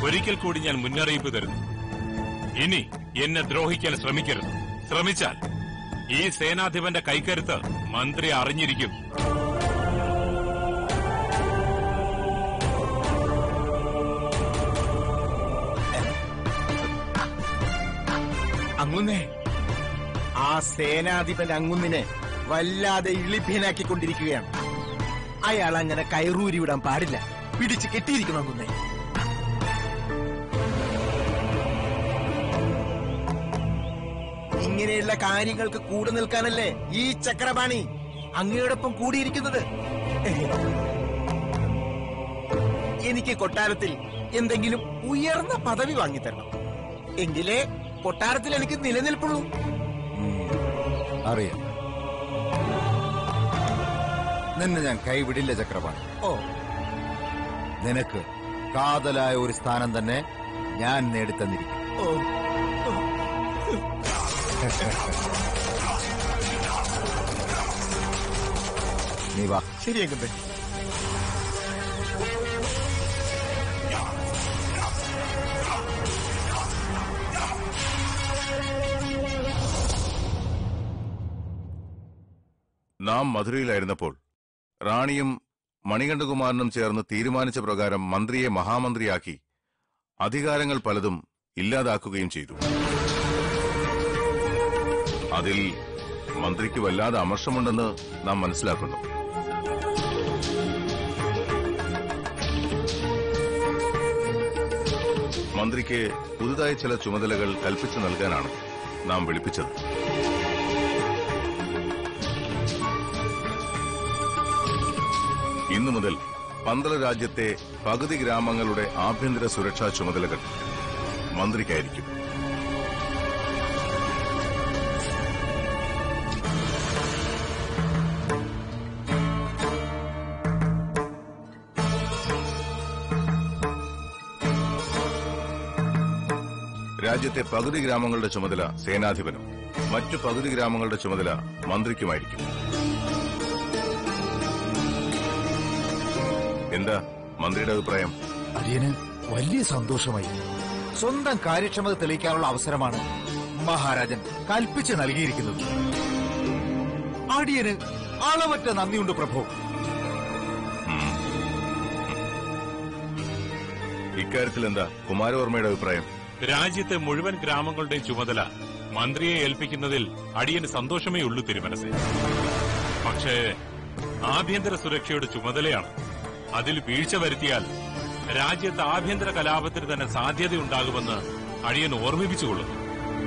ഒരിക്കൽ കൂടി ഞാൻ മുന്നറിയിപ്പ് തരുന്നു ഇനി എന്നെ ദ്രോഹിക്കാൻ ശ്രമിക്കരുത് ശ്രമിച്ചാൽ ഈ സേനാധിപന്റെ കൈക്കരുത്ത് മന്ത്രി അറിഞ്ഞിരിക്കും അങ്ങുന്നേ ആ സേനാധിപൻ അങ്ങുന്നിനെ വല്ലാതെ ഇളിഭ്യനാക്കിക്കൊണ്ടിരിക്കുകയാണ് അയാൾ അങ്ങനെ കയറൂരി വിടാൻ പാടില്ല പിടിച്ച് കെട്ടിയിരിക്കണം അങ്ങുന്നേ ഇങ്ങനെയുള്ള കാര്യങ്ങൾക്ക് കൂടെ നിൽക്കാനല്ലേ ഈ ചക്രപാണി അങ്ങയോടൊപ്പം കൂടിയിരിക്കുന്നത് എനിക്ക് കൊട്ടാരത്തിൽ എന്തെങ്കിലും ഉയർന്ന പദവി വാങ്ങിത്തരണം എങ്കിലേ കൊട്ടാരത്തിൽ എനിക്ക് നിലനിൽപ്പുള്ളൂ അറിയാം നിന്നെ ഞാൻ കൈവിടില്ല ചക്രപാണി ഓ നിനക്ക് കാതലായ ഒരു സ്ഥാനം തന്നെ ഞാൻ നേടിത്തന്നിരിക്കും ഓ നീ വാ ശരിയാക്കട്ടെ നാം മധുരയിലായിരുന്നപ്പോൾ റാണിയും മണികണ്ഠകുമാരനും ചേർന്ന് തീരുമാനിച്ച പ്രകാരം മന്ത്രിയെ മഹാമന്ത്രിയാക്കി അധികാരങ്ങൾ പലതും ഇല്ലാതാക്കുകയും ചെയ്തു അതിൽ മന്ത്രിക്ക് വല്ലാതെ അമർഷമുണ്ടെന്ന് നാം മനസ്സിലാക്കുന്നു മന്ത്രിക്ക് പുതുതായി ചില ചുമതലകൾ കൽപ്പിച്ചു നൽകാനാണ് നാം വിളിപ്പിച്ചത് ഇന്നു മുതൽ പന്തള രാജ്യത്തെ പകുതി ഗ്രാമങ്ങളുടെ ആഭ്യന്തര സുരക്ഷാ ചുമതലകൾ മന്ത്രിക്കായിരിക്കും രാജ്യത്തെ പകുതി ഗ്രാമങ്ങളുടെ ചുമതല സേനാധിപനും മറ്റു പകുതി ഗ്രാമങ്ങളുടെ ചുമതല മന്ത്രിക്കുമായിരിക്കും എന്താ മന്ത്രിയുടെ അഭിപ്രായം അടിയന് വലിയ സന്തോഷമായി സ്വന്തം കാര്യക്ഷമത തെളിയിക്കാനുള്ള അവസരമാണ് മഹാരാജൻ കൽപ്പിച്ച് നൽകിയിരിക്കുന്നത് അടിയന് അളവറ്റ നന്ദിയുണ്ട് പ്രഭു ഇക്കാര്യത്തിൽ എന്താ കുമാരവർമ്മയുടെ അഭിപ്രായം രാജ്യത്തെ മുഴുവൻ ഗ്രാമങ്ങളുടെയും ചുമതല മന്ത്രിയെ ഏൽപ്പിക്കുന്നതിൽ അടിയന് സന്തോഷമേ ഉള്ളൂ തിരുമനസ് പക്ഷേ ആഭ്യന്തര സുരക്ഷയുടെ ചുമതലയാണ് അതിൽ വീഴ്ച വരുത്തിയാൽ രാജ്യത്ത് ആഭ്യന്തര കലാപത്തിന് തന്നെ സാധ്യതയുണ്ടാകുമെന്ന് അടിയൻ ഓർമ്മിപ്പിച്ചുകൊള്ളുന്നു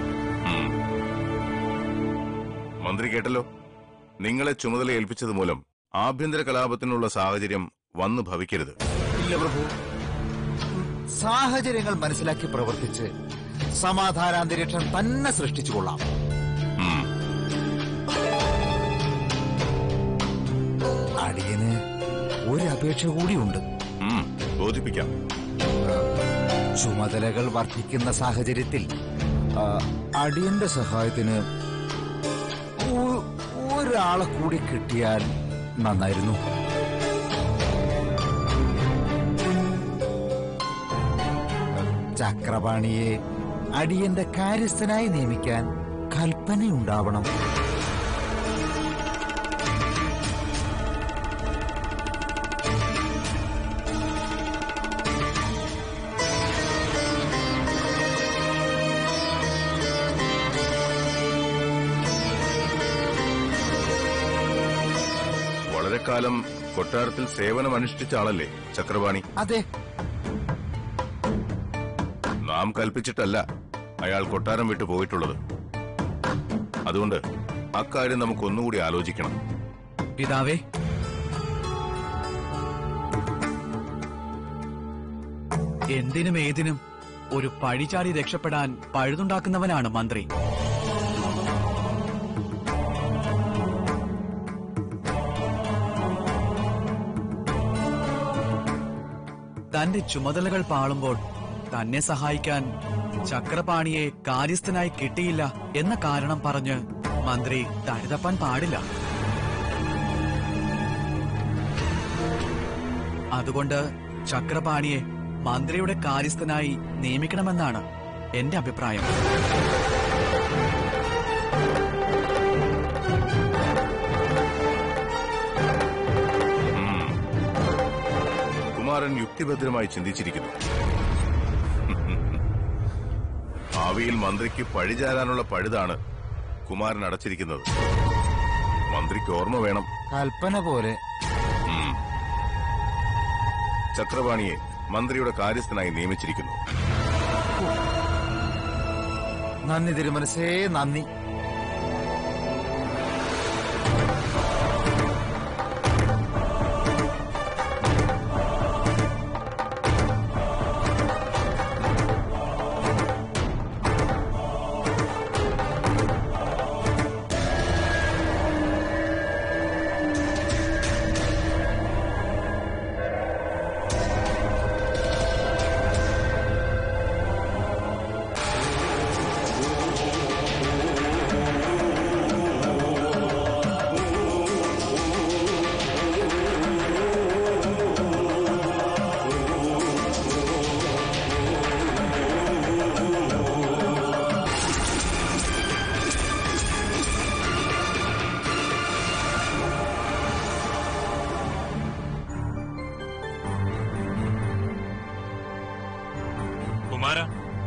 മന്ത്രി കേട്ടല്ലോ നിങ്ങളെ ചുമതല ഏൽപ്പിച്ചത് മൂലം ആഭ്യന്തര കലാപത്തിനുള്ള സാഹചര്യം വന്നു ഭവിക്കരുത് ഇല്ല പ്രഭു സാഹചര്യങ്ങൾ മനസ്സിലാക്കി പ്രവർത്തിച്ച് സമാധാനാന്തരീക്ഷം തന്നെ സൃഷ്ടിച്ചു കൊള്ളാം ഉം. അടിയന് ഒരു അപേക്ഷ കൂടിയുണ്ട് ഉം, ബോധിപ്പിക്കാം ചുമതലകൾ വർദ്ധിക്കുന്ന സാഹചര്യത്തിൽ ആ, അടിയന്റെ സഹായത്തിന് ഒ- ഒരാളെ കൂടി കിട്ടിയാൽ നന്നായിരുന്നു ചക്രപാണിയെ അടിയന്റെ കാര്യസ്ഥനായി നിയമിക്കാൻ കൽപ്പനയുണ്ടാവണം വളരെ കാലം കൊട്ടാരത്തിൽ സേവനമനുഷ്ഠിച്ച ആളല്ലേ ചക്രപാണി അതെ നാം കൽപ്പിച്ചിട്ടല്ല അയാൾ കൊട്ടാരം വിട്ടു പോയിട്ടുള്ളത് അതുകൊണ്ട് അക്കാര്യം നമുക്ക് ഒന്നുകൂടി ആലോചിക്കണം പിതാവേ എന്തിനും ഏതിനും ഒരു പഴിചാടി രക്ഷപ്പെടാൻ പഴുതുണ്ടാക്കുന്നവനാണ് മന്ത്രി തന്റെ ചുമതലകൾ പാളുമ്പോൾ തന്നെ സഹായിക്കാൻ ചക്രപാണിയെ കാര്യസ്ഥനായി കിട്ടിയില്ല എന്ന കാരണം പറഞ്ഞ് മന്ത്രി തഴുതപ്പാൻ പാടില്ല അതുകൊണ്ട് ചക്രപാണിയെ മന്ത്രിയുടെ കാര്യസ്ഥനായി നിയമിക്കണമെന്നാണ് എന്റെ അഭിപ്രായം ഉം. കുമാരൻ യുക്തിഭദ്രമായി ചിന്തിച്ചിരിക്കുന്നു ഭാവിയിൽ മന്ത്രിക്ക് പഴിചാരാനുള്ള പഴുതാണ് കുമാരൻ അടച്ചിരിക്കുന്നത് മന്ത്രിക്ക് ഓർമ്മ വേണം കൽപ്പന പോലെ ഉം. ചക്രപാണിയെ മന്ത്രിയുടെ കാര്യസ്ഥനായി നിയമിച്ചിരിക്കുന്നു നന്ദി തിരുമനസേ നന്ദി കുമാര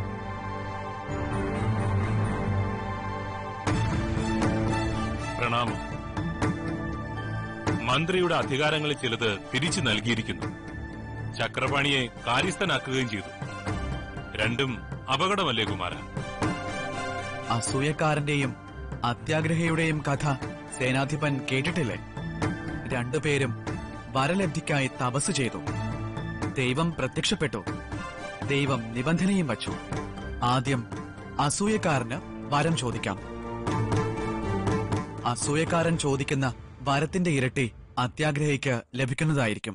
പ്രണാമം മന്ത്രിയുടെ അധികാരങ്ങളിൽ ചിലത് തിരിച്ചു നൽകിയിരിക്കുന്നു ചക്രപാണിയെ കാര്യസ്ഥനാക്കുകയും ചെയ്തു രണ്ടും അപകടമല്ലേ കുമാര അസൂയക്കാരന്റെയും അത്യാഗ്രഹയുടെയും കഥ സേനാധിപൻ കേട്ടിട്ടില്ലേ രണ്ടുപേരും വരലബ്ധിക്കായി തപസ് ചെയ്തു ദൈവം പ്രത്യക്ഷപ്പെട്ടു ദൈവം നിബന്ധനയും വച്ചു ആദ്യം അസൂയക്കാരന് വരം ചോദിക്കാം അസൂയക്കാരൻ ചോദിക്കുന്ന വരത്തിന്റെ ഇരട്ടി അത്യാഗ്രഹിക്ക് ലഭിക്കുന്നതായിരിക്കും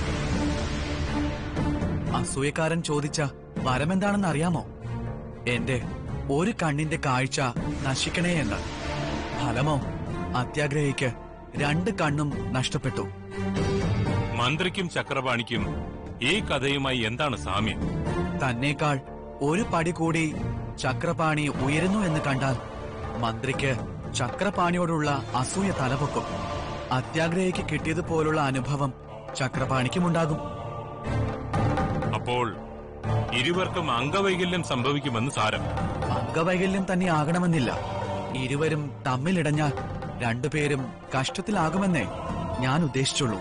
അസൂയക്കാരൻ ചോദിച്ച വരമെന്താണെന്ന് അറിയാമോ എന്റെ ഒരു കണ്ണിന്റെ കാഴ്ച നശിക്കണേ എന്ന് ഫലമോ അത്യാഗ്രഹിക്ക് രണ്ട് കണ്ണും നഷ്ടപ്പെട്ടു മന്ത്രിക്കും ചക്രപാണിക്കും ഈ കഥയുമായി എന്താണ് സാമ്യം തന്നേക്കാൾ ഒരു പടി കൂടി ചക്രപാണി ഉയരുന്നു എന്ന് കണ്ടാൽ മന്ത്രിക്ക് ചക്രപാണിയോടുള്ള അസൂയ തലപൊക്കും അത്യാഗ്രഹിക്ക് കിട്ടിയതുപോലുള്ള അനുഭവം ചക്രപാണിക്കുമുണ്ടാകും അപ്പോൾ ഇരുവർക്കും അംഗവൈകല്യം സംഭവിക്കുമെന്ന് സാരം അംഗവൈകല്യം തന്നെ ആകണമെന്നില്ല ഇരുവരും തമ്മിലിടഞ്ഞാൽ രണ്ടുപേരും കഷ്ടത്തിലാകുമെന്നേ ഞാൻ ഉദ്ദേശിച്ചുള്ളൂ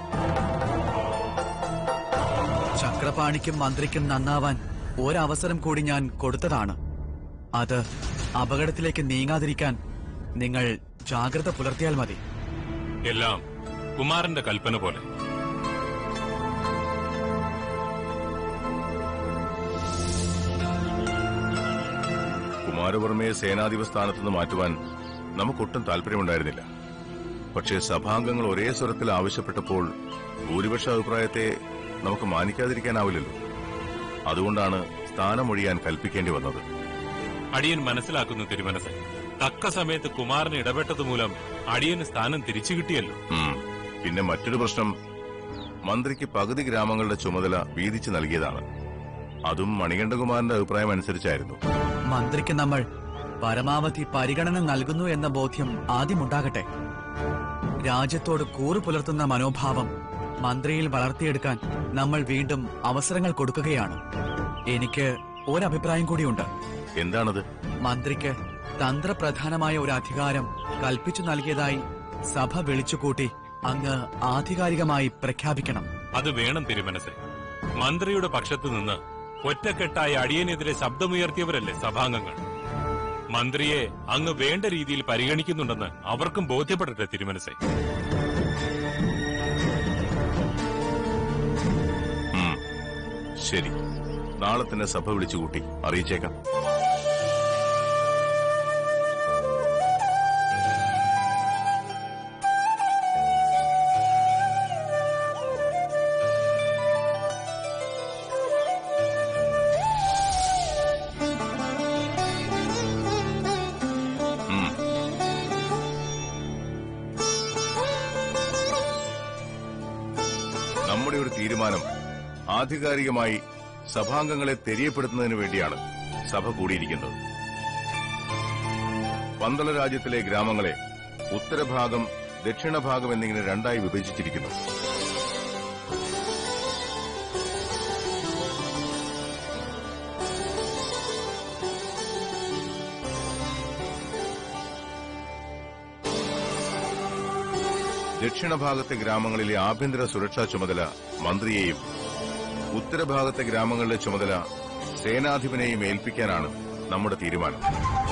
ചക്രപാണിക്കും മന്ത്രിക്കും നന്നാവാൻ ഒരവസരം കൂടി ഞാൻ കൊടുത്തതാണ് അത് അപകടത്തിലേക്ക് നീങ്ങാതിരിക്കാൻ നിങ്ങൾ ജാഗ്രത പുലർത്തിയാൽ മതി എല്ലാം കുമാരന്റെ കൽപ്പന പോലെ കുമാരവർമ്മയെ സേനാധിപ സ്ഥാനത്ത് നിന്ന് മാറ്റുവാൻ നമുക്കൊട്ടും താല്പര്യമുണ്ടായിരുന്നില്ല പക്ഷേ സഭാംഗങ്ങൾ ഒരേ സ്വരത്തിൽ ആവശ്യപ്പെട്ടപ്പോൾ ഭൂരിപക്ഷ അഭിപ്രായത്തെ നമുക്ക് മാനിക്കാതിരിക്കാനാവില്ലല്ലോ അതുകൊണ്ടാണ് സ്ഥാനമൊഴിയാൻ കൽപ്പിക്കേണ്ടി വന്നത് അടിയൻ മനസ്സിലാക്കുന്നു തിരുമനസ് തക്ക സമയത്ത് കുമാരൻ ഇടപെട്ടത് മൂലം അടിയന് സ്ഥാനം തിരിച്ചു കിട്ടിയല്ലോ ഉം. പിന്നെ മറ്റൊരു പ്രശ്നം മന്ത്രിക്ക് പകുതി ഗ്രാമങ്ങളുടെ ചുമതല വീതിച്ചു നൽകിയതാണ് അതും മണികണ്ഠകുമാരന്റെ അഭിപ്രായം അനുസരിച്ചായിരുന്നു മന്ത്രിക്ക് നമ്മൾ പരമാവധി പരിഗണന നൽകുന്നു എന്ന ബോധ്യം ആദ്യമുണ്ടാകട്ടെ രാജ്യത്തോട് കൂറു പുലർത്തുന്ന മനോഭാവം മന്ത്രിയിൽ വളർത്തിയെടുക്കാൻ നമ്മൾ വീണ്ടും അവസരങ്ങൾ കൊടുക്കുകയാണ് എനിക്ക് ഒരഭിപ്രായം കൂടിയുണ്ട് എന്താണത് മന്ത്രിക്ക് തന്ത്രപ്രധാനമായ ഒരു അധികാരം കൽപ്പിച്ചു നൽകിയതായി സഭ വിളിച്ചുകൂട്ടി അങ്ങ് ആധികാരികമായി പ്രഖ്യാപിക്കണം അത് വേണം തിരുമനസ് മന്ത്രിയുടെ പക്ഷത്തു നിന്ന് ഒറ്റക്കെട്ടായി അടിയനെതിരെ ശബ്ദമുയർത്തിയവരല്ലേ സഭാംഗങ്ങൾ മന്ത്രിയെ അങ്ങ് വേണ്ട രീതിയിൽ പരിഗണിക്കുന്നുണ്ടെന്ന് അവർക്കും ബോധ്യപ്പെടട്ടെ തിരുമനസെ ഉം. ശരി നാളെ തന്നെ സഭ വിളിച്ചുകൂട്ടി അറിയിച്ചേക്കാം ഉം. നമ്മുടെ ഒരു തീരുമാനം ആധികാരികമായി സഭാംഗങ്ങളെ തെരിയപ്പെടുത്തുന്നതിന് വേണ്ടിയാണ് സഭ കൂടിയിരിക്കുന്നത് പന്തള രാജ്യത്തിലെ ഗ്രാമങ്ങളെ ഉത്തരഭാഗം ദക്ഷിണഭാഗം എന്നിങ്ങനെ രണ്ടായി വിഭജിച്ചിരിക്കുന്നു ദക്ഷിണഭാഗത്തെ ഗ്രാമങ്ങളിലെ ആഭ്യന്തര സുരക്ഷാ ചുമതല മന്ത്രിയെയും ഉത്തരഭാഗത്തെ ഗ്രാമങ്ങളിലെ ചുമതല സേനാധിപനെയും ഏൽപ്പിക്കാനാണ് നമ്മുടെ തീരുമാനം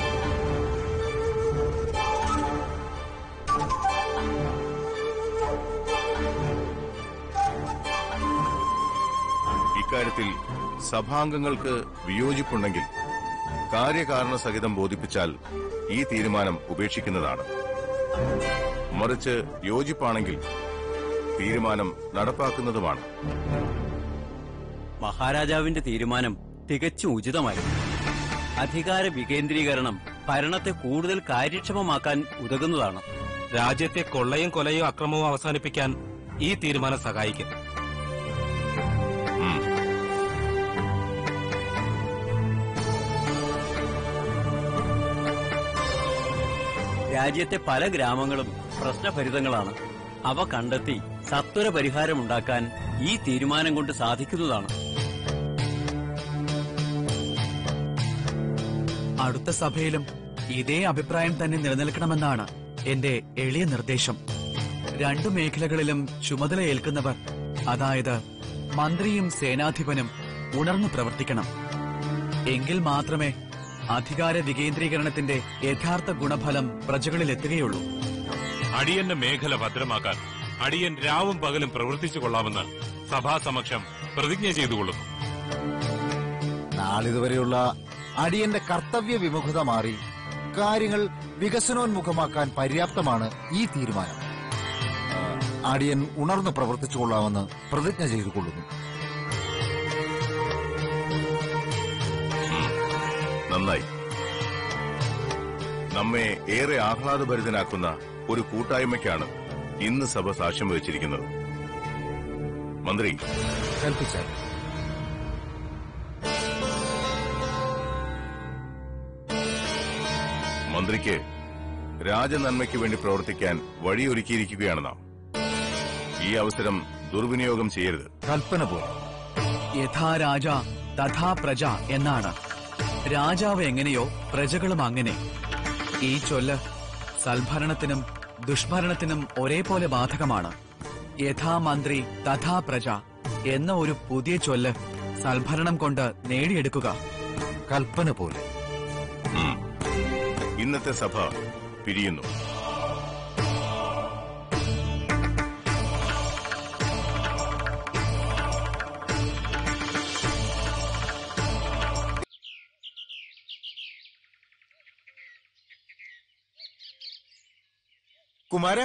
ഇക്കാര്യത്തിൽ സഭാംഗങ്ങൾക്ക് വിയോജിപ്പുണ്ടെങ്കിൽ കാര്യകാരണ സഹിതം ബോധിപ്പിച്ചാൽ ഈ തീരുമാനം ഉപേക്ഷിക്കുന്നതാണ് മറിച്ച് യോജിപ്പാണെങ്കിൽ തീരുമാനം നടപ്പാക്കുന്നതുമാണ് മഹാരാജാവിന്റെ തീരുമാനം തികച്ചും ഉചിതമായിരുന്നു അധികാര വികേന്ദ്രീകരണം ഭരണത്തെ കൂടുതൽ കാര്യക്ഷമമാക്കാൻ ഉതകുന്നതാണ് രാജ്യത്തെ കൊള്ളയും കൊലയും അക്രമവും അവസാനിപ്പിക്കാൻ ഈ തീരുമാനം സഹായിക്കും ഉം. രാജ്യത്തെ പല ഗ്രാമങ്ങളും പ്രശ്നഭരിതങ്ങളാണ് അവ കണ്ടെത്തി സത്വര പരിഹാരമുണ്ടാക്കാൻ ഈ തീരുമാനം കൊണ്ട് സാധിക്കുന്നതാണ് അടുത്ത സഭയിലും ഇതേ അഭിപ്രായം തന്നെ നിലനിൽക്കണമെന്നാണ് എന്റെ എളിയ നിർദ്ദേശം രണ്ടു മേഖലകളിലും ചുമതല ഏൽക്കുന്നവർ അതായത് മന്ത്രിയും സേനാധിപനും ഉണർന്നു പ്രവർത്തിക്കണം എങ്കിൽ മാത്രമേ അധികാര വികേന്ദ്രീകരണത്തിന്റെ യഥാർത്ഥ ഗുണഫലം പ്രജകളിൽ എത്തുകയുള്ളൂ അടിയന്റെ മേഖല ഭദ്രമാക്കാൻ അടിയൻ രാവും പകലും പ്രവർത്തിച്ചു കൊള്ളാമെന്ന് സഭാസമക്ഷം പ്രതിജ്ഞ ചെയ്തുകൊള്ളുന്നു നാളിതുവരെയുള്ള അടിയന്റെ കർത്തവ്യ വിമുഖത മാറി കാര്യങ്ങൾ വികസനോന്മുഖമാക്കാൻ പര്യാപ്തമാണ് ഈ തീരുമാനം ആ, അടിയൻ ഉണർന്നു പ്രവർത്തിച്ചുകൊള്ളാമെന്ന് പ്രതിജ്ഞ ചെയ്തു കൊള്ളുന്നു നന്നായി നമ്മെ ഏറെ ആഹ്ലാദഭരിതനാക്കുന്ന ഒരു കൂട്ടായ്മയ്ക്കാണ് ഇന്ന് സഭ സാക്ഷ്യം വഹിച്ചിരിക്കുന്നത് മന്ത്രി കൽപ്പിച്ചാൽ മന്ത്രിക്ക് രാജനന്മയ്ക്ക് വേണ്ടി പ്രവർത്തിക്കാൻ വഴിയൊരുക്കിയിരിക്കുകയാണ് നാം ഈ അവസരം ദുർവിനിയോഗം ചെയ്യരുത് കൽപ്പന പോലെ യഥാ രാജ തഥാ പ്രജ എന്നാണ് രാജാവ് എങ്ങനെയോ പ്രജകളും അങ്ങനെ ഈ ചൊല്ല് സൽഭരണത്തിനും ദുഷ്ഭരണത്തിനും ഒരേപോലെ ബാധകമാണ് യഥാ മന്ത്രി തഥാ പ്രജ എന്ന ഒരു പുതിയ ചൊല്ല് സൽഭരണം കൊണ്ട് നേടിയെടുക്കുക കൽപ്പന പോലെ ഉം. ഇന്നത്തെ സഭ പിരിയുന്നു കുമാര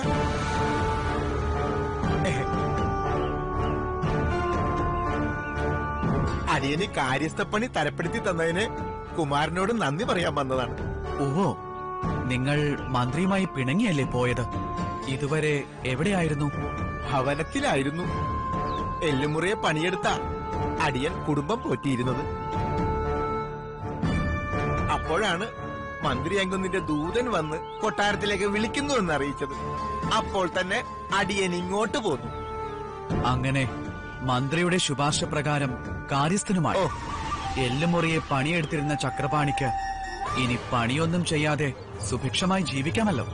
അടിയന് കാര്യസ്ഥപ്പണി തരപ്പെടുത്തി തന്നതിന് കുമാരനോട് നന്ദി പറയാൻ വന്നതാണ് ഓ നിങ്ങൾ മന്ത്രിയുമായി പിണങ്ങിയല്ലേ പോയത് ഇതുവരെ എവിടെയായിരുന്നു ഭവനത്തിലായിരുന്നു എല്ലുമുറിയെ പണിയെടുത്ത അടിയൻ കുടുംബം പോറ്റിയിരുന്നത് അപ്പോഴാണ് മന്ത്രി അങ്കുന്നിന്റെ ദൂതൻ വന്ന് കൊട്ടാരത്തിലേക്ക് വിളിക്കുന്നു എന്ന് അറിയിച്ചത് അപ്പോൾ തന്നെ അടിയൻ ഇങ്ങോട്ട് പോന്നു അങ്ങനെ മന്ത്രിയുടെ ശുപാർശ പ്രകാരം കാര്യസ്ഥനുമായി ഓ. എല്ലുമുറിയെ പണിയെടുത്തിരുന്ന ചക്രപാണിക്ക് ഇനി പണിയൊന്നും ചെയ്യാതെ സുഭിക്ഷമായി ജീവിക്കാമല്ലോ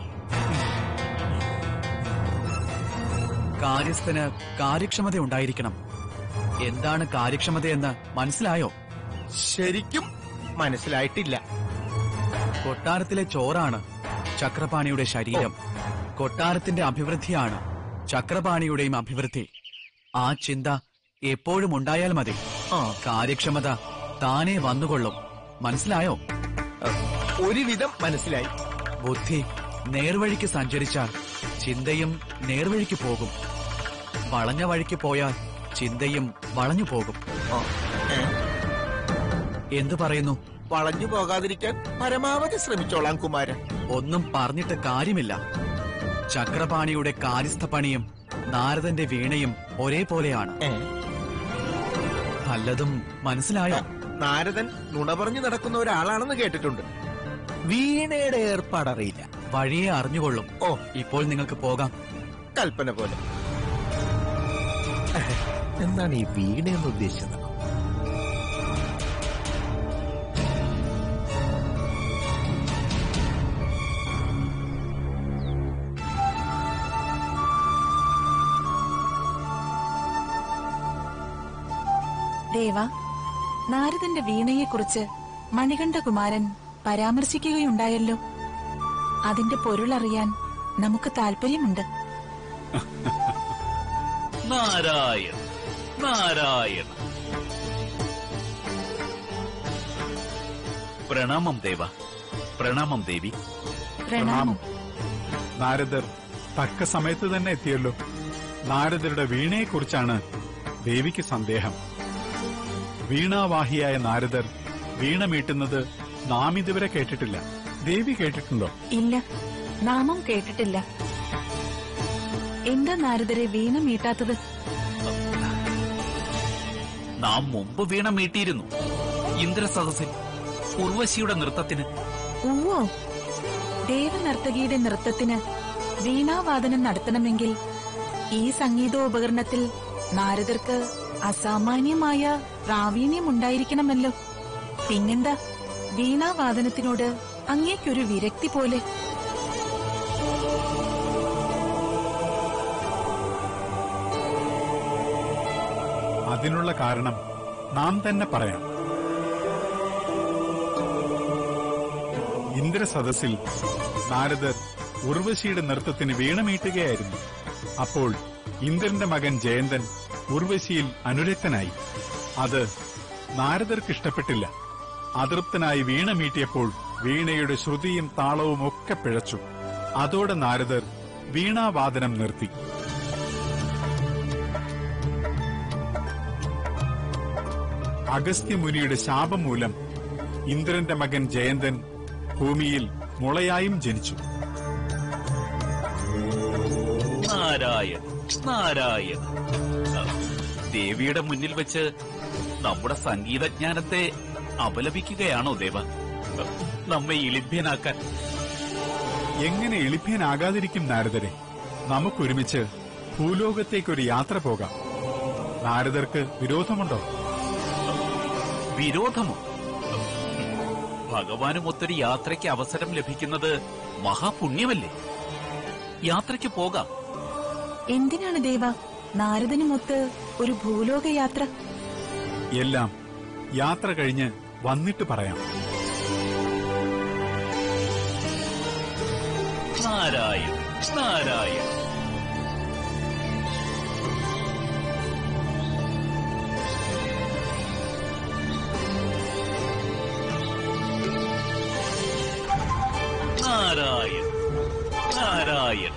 കാര്യസ്ഥന് കാര്യക്ഷമത ഉണ്ടായിരിക്കണം എന്താണ് കാര്യക്ഷമതയെന്ന് മനസ്സിലായോ ശരിക്കും മനസ്സിലായിട്ടില്ല കൊട്ടാരത്തിലെ ചോറാണ് ചക്രപാണിയുടെ ശരീരം കൊട്ടാരത്തിന്റെ അഭിവൃദ്ധിയാണ് ചക്രപാണിയുടെയും അഭിവൃദ്ധി ആ ചിന്ത എപ്പോഴും ഉണ്ടായാൽ മതി ആ കാര്യക്ഷമത താനേ വന്നുകൊള്ളും മനസ്സിലായോ ഒരുവിധം മനസ്സിലായി ബുദ്ധി നേർവഴിക്ക് സഞ്ചരിച്ചാൽ ചിന്തയും നേർവഴിക്ക് പോകും വളഞ്ഞ വഴിക്ക് പോയാൽ ചിന്തയും വളഞ്ഞു പോകും ആ, ഏ? എന്തു പറയുന്നു വളഞ്ഞു പോകാതിരിക്കാൻ പരമാവധി ശ്രമിച്ചോളാം കുമാരൻ ഒന്നും പറഞ്ഞിട്ട് കാര്യമില്ല ചക്രപാണിയുടെ കാര്യസ്ഥ പണിയും നാരദന്റെ വീണയും ഒരേപോലെയാണ് ഏ? വല്ലതും മനസ്സിലായോ നാരദൻ നുണ പറഞ്ഞു നടക്കുന്ന ഒരാളാണെന്ന് കേട്ടിട്ടുണ്ട് വീണയുടെ ഏർപ്പാടറിയില്ല വഴിയെ അറിഞ്ഞുകൊള്ളും ഓ ഇപ്പോൾ നിങ്ങൾക്ക് പോകാം കൽപ്പന പോലെ എന്താണ് ഈ വീണയെന്ന് ഉദ്ദേശിച്ചത് ദേവ നാരദന്റെ വീണയെക്കുറിച്ച് മണികണ്ഠകുമാരൻ പരാമർശിക്കുകയുണ്ടായല്ലോ അതിന്റെ പൊരുളറിയാൻ നമുക്ക് താല്പര്യമുണ്ട് നാരായണ നാരായണ പ്രണാമം ദേവ പ്രണാമം ദേവി പ്രണാമം നാരദർ തക്ക സമയത്ത് തന്നെ എത്തിയല്ലോ നാരദരുടെ വീണയെക്കുറിച്ചാണ് ദേവിക്ക് സന്ദേഹം വീണാവാഹിയായ നാരദർ വീണ മീട്ടുന്നത് നാം ഇതുവരെ കേട്ടിട്ടില്ല ദേവി കേട്ടിട്ടുണ്ടോ ഇല്ല നാമം കേട്ടിട്ടില്ല എന്താ നാരദരെ വീണ മീട്ടാത്തത് നാം മുമ്പ് വീണ മീട്ടിയിരുന്നു ഇന്ദ്രസദസ്സിൽ ഉർവശിയുടെ നൃത്തത്തിന് ഉവ്വോ ദേവനർത്തകിയുടെ നൃത്തത്തിന് വീണാവാദനം നടത്തണമെങ്കിൽ ഈ സംഗീതോപകരണത്തിൽ നാരദർക്ക് അസാമാന്യമായ പ്രാവീണ്യം ഉണ്ടായിരിക്കണമല്ലോ പിന്നെന്താ വീണാവാദനത്തിനോട് അങ്ങേക്കൊരു വിരക്തി പോലെ അതിനുള്ള കാരണം നാം തന്നെ പറയാം ഇന്ദ്രസദസ്സിൽ നാരദർ ഉർവശിയുടെ നൃത്തത്തിന് വീണമീട്ടുകയായിരുന്നു അപ്പോൾ ഇന്ദ്രന്റെ മകൻ ജയന്തൻ ഉർവശിയിൽ അനുരക്തനായി അത് നാരദർക്ക് ഇഷ്ടപ്പെട്ടില്ല അതൃപ്തനായി വീണ മീട്ടിയപ്പോൾ വീണയുടെ ശ്രുതിയും താളവും ഒക്കെ പിഴച്ചു അതോടെ നാരദർ വീണാവാദനം നിർത്തി അഗസ്ത്യമുനിയുടെ ശാപം മൂലം ഇന്ദ്രന്റെ മകൻ ജയന്തൻ ഭൂമിയിൽ മുളയായും ജനിച്ചു നാരായണ നാരായണ ദേവിയുടെ മുന്നിൽ വെച്ച് നമ്മുടെ സംഗീതജ്ഞാനത്തെ അപലപിക്കുകയാണോ ദേവ നമ്മെ ഇളിഭ്യനാക്കാൻ എങ്ങനെ എളിഭ്യനാകാതിരിക്കും നാരദരെ നമുക്കൊരുമിച്ച് ഭൂലോകത്തേക്കൊരു യാത്ര പോകാം നാരദർക്ക് വിരോധമുണ്ടോ വിരോധമോ ഭഗവാനുമൊത്തൊരു യാത്രയ്ക്ക് അവസരം ലഭിക്കുന്നത് മഹാപുണ്യമല്ലേ യാത്രയ്ക്ക് പോകാം എന്തിനാണ് ദേവ നാരദനുമൊത്ത് ഒരു ഭൂലോകയാത്ര എല്ലാം യാത്ര കഴിഞ്ഞ് വന്നിട്ട് പറയാം നാരായണ നാരായണ നാരായണ നാരായണ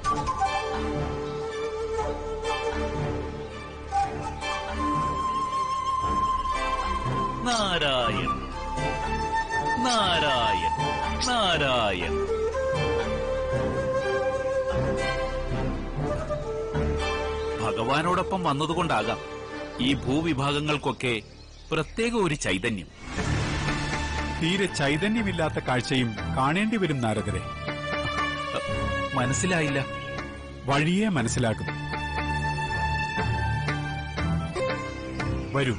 നാരായണ നാരായണ നാരായണ ഭഗവാനോടൊപ്പം വന്നതുകൊണ്ടാകാം ഈ ഭൂവിഭാഗങ്ങൾക്കൊക്കെ പ്രത്യേക ഒരു ചൈതന്യം തീരെ ചൈതന്യമില്ലാത്ത കാഴ്ചയും കാണേണ്ടി വരും നാരദരെ മനസ്സിലായില്ല വഴിയെ മനസ്സിലാകും വരൂ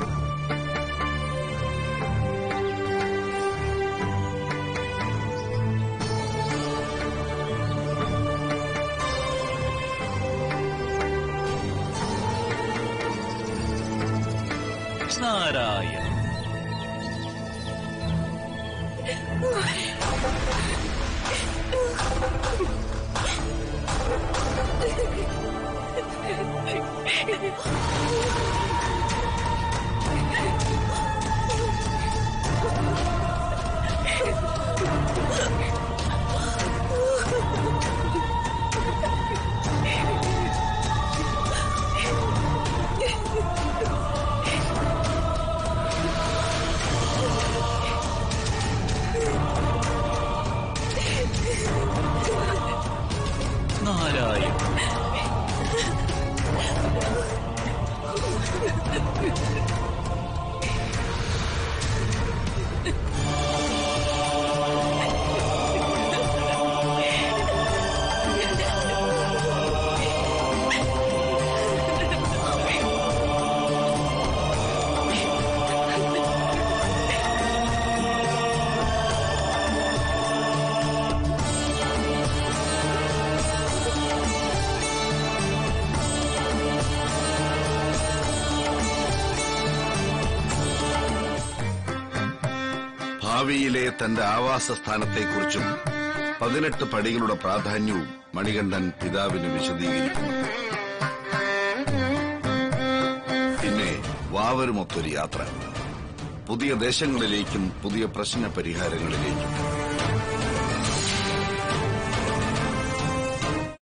നാരായണ നാരായണ ഭാവിയിലെ തന്റെ ആവാസ സ്ഥാനത്തെക്കുറിച്ചും പതിനെട്ട് പടികളുടെ പ്രാധാന്യവും മണികണ്ഠൻ പിതാവിന് വിശദീകരിക്കുന്നു പിന്നെ വാവരുമൊത്തൊരു യാത്ര പുതിയ ദേശങ്ങളിലേക്കും പുതിയ പ്രശ്ന പരിഹാരങ്ങളിലേക്കും